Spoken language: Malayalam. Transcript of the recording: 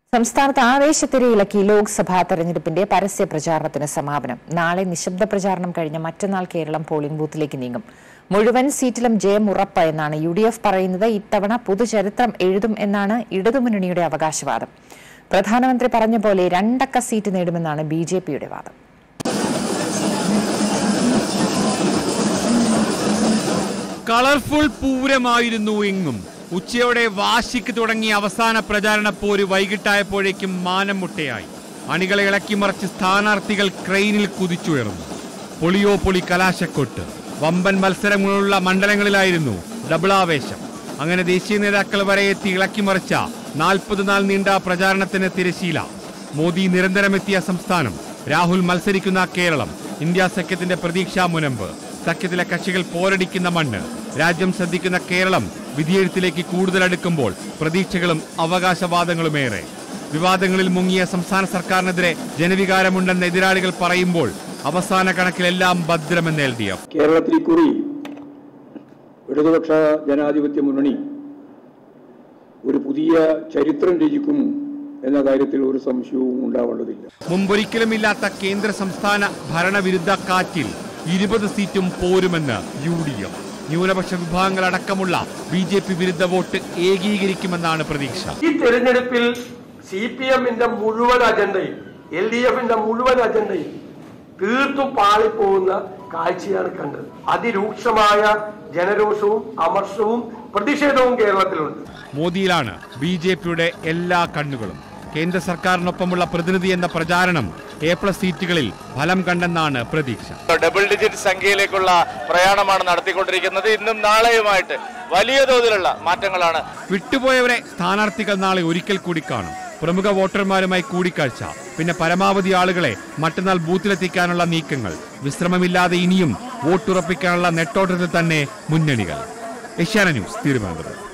സംസ്ഥാനത്ത് ആവേശത്തിരയിളക്കി ലോക്സഭാ തെരഞ്ഞെടുപ്പിന്റെ പരസ്യ പ്രചാരണത്തിന് സമാപനം നാളെ നിശബ്ദ പ്രചാരണം കഴിഞ്ഞ മറ്റന്നാൾ കേരളം പോളിംഗ് ബൂത്തിലേക്ക് നീങ്ങും മുഴുവൻ സീറ്റിലും ജയം ഉറപ്പ് എന്നാണ് യു ഡി എഫ് പറയുന്നത് ഇത്തവണ പുതുചരിത്രം എഴുതും എന്നാണ് ഇടതുമുന്നണിയുടെ അവകാശവാദം പ്രധാനമന്ത്രി പറഞ്ഞ പോലെ രണ്ടക്ക സീറ്റ് നേടുമെന്നാണ് ബി ജെ പിയുടെ വാദം കളർഫുൾ പൂരമായിരുന്നു എങ്ങും ഉച്ചയോടെ വാശിക്ക് തുടങ്ങിയ അവസാന പ്രചാരണ പോര് വൈകിട്ടായപ്പോഴേക്കും മാനം മുട്ടയായി അണികളെ ഇളക്കിമറിച്ച് സ്ഥാനാർത്ഥികൾ ക്രെയിനിൽ കുതിച്ചുയർന്നു പൊളിയോ പൊളി കലാശക്കൊട്ട് വമ്പൻ മത്സരങ്ങളുള്ള മണ്ഡലങ്ങളിലായിരുന്നു ഡബിളാവേശം അങ്ങനെ ദേശീയ നേതാക്കൾ വരെ എത്തി ഇളക്കിമറിച്ച നാൽപ്പത് നാൾ നീണ്ട പ്രചാരണത്തിന് തിരശീല മോദി നിരന്തരമെത്തിയ സംസ്ഥാനം രാഹുൽ മത്സരിക്കുന്ന കേരളം ഇന്ത്യ സഖ്യത്തിന്റെ പ്രതീക്ഷാ മുനമ്പ് സഖ്യത്തിലെ കക്ഷികൾ പോരടിക്കുന്ന മണ്ണ് രാജ്യം ശ്രദ്ധിക്കുന്ന കേരളം വിധിയെഴുത്തിലേക്ക് കൂടുതൽ അടുക്കുമ്പോൾ പ്രതീക്ഷകളും അവകാശവാദങ്ങളുമേറെ വിവാദങ്ങളിൽ മുങ്ങിയ സംസ്ഥാന സർക്കാരിനെതിരെ ജനവികാരമുണ്ടെന്ന് എതിരാളികൾ പറയുമ്പോൾ അവസാന കണക്കിലെല്ലാം ഭദ്രമെന്ന് എൽ ഡി എഫ് കേരളത്തിൽ ഇക്കുറി ഇടതുപക്ഷ ജനാധിപത്യ മുന്നണി ഒരു പുതിയ ചരിത്രം രചിക്കും എന്ന കാര്യത്തിൽ ഒരു സംശയവും ഉണ്ടാവേണ്ടതില്ല മുമ്പൊരിക്കലും ഇല്ലാത്ത കേന്ദ്ര സംസ്ഥാന ഭരണവിരുദ്ധ കാറ്റിൽ ഇരുപത് സീറ്റും പോരുമെന്ന് യു ഡി എഫ് ന്യൂനപക്ഷ വിഭാഗങ്ങളടക്കമുള്ള ബി ജെ പി വിരുദ്ധ വോട്ട് ഏകീകരിക്കുമെന്നാണ് പ്രതീക്ഷ ഈ തെരഞ്ഞെടുപ്പിൽ സി പി എമ്മിന്റെ മുഴുവൻ അജണ്ടയും എൽ ഡി എഫിന്റെ മുഴുവൻ അജണ്ടയും തീർത്തും പാളിപ്പോകുന്ന കാഴ്ചയാണ് കണ്ടത് അതിരൂക്ഷമായ ജനരോഷവും അമർഷവും പ്രതിഷേധവും കേരളത്തിലുണ്ട് മോദിയിലാണ് ബി ജെ പിയുടെ എല്ലാ കണ്ണുകളും കേന്ദ്ര സർക്കാരിനൊപ്പമുള്ള പ്രതിനിധി എന്ന പ്രചാരണം എ പ്ലസ് സീറ്റുകളിൽ ഫലം കണ്ടെന്നാണ് പ്രതീക്ഷ ഡബിൾ ഡിജിറ്റ് സംഖ്യയിലേക്കുള്ള പ്രയാണമാണ് നടത്തിക്കൊണ്ടിരിക്കുന്നത് ഇന്നും നാളെയുമായിട്ട് വലിയ തോതിലുള്ള മാറ്റങ്ങളാണ് വിട്ടുപോയവരെ സ്ഥാനാർത്ഥികൾ നാളെ ഒരിക്കൽ കൂടി കാണും പ്രമുഖ വോട്ടർമാരുമായി കൂടിക്കാഴ്ച പിന്നെ പരമാവധി ആളുകളെ മറ്റന്നാൾ ബൂത്തിലെത്തിക്കാനുള്ള നീക്കങ്ങൾ വിശ്രമമില്ലാതെ ഇനിയും വോട്ടുറപ്പിക്കാനുള്ള നെട്ടോട്ടത്തിൽ തന്നെ മുന്നണികൾ ഏഷ്യാന ന്യൂസ് തിരുവനന്തപുരം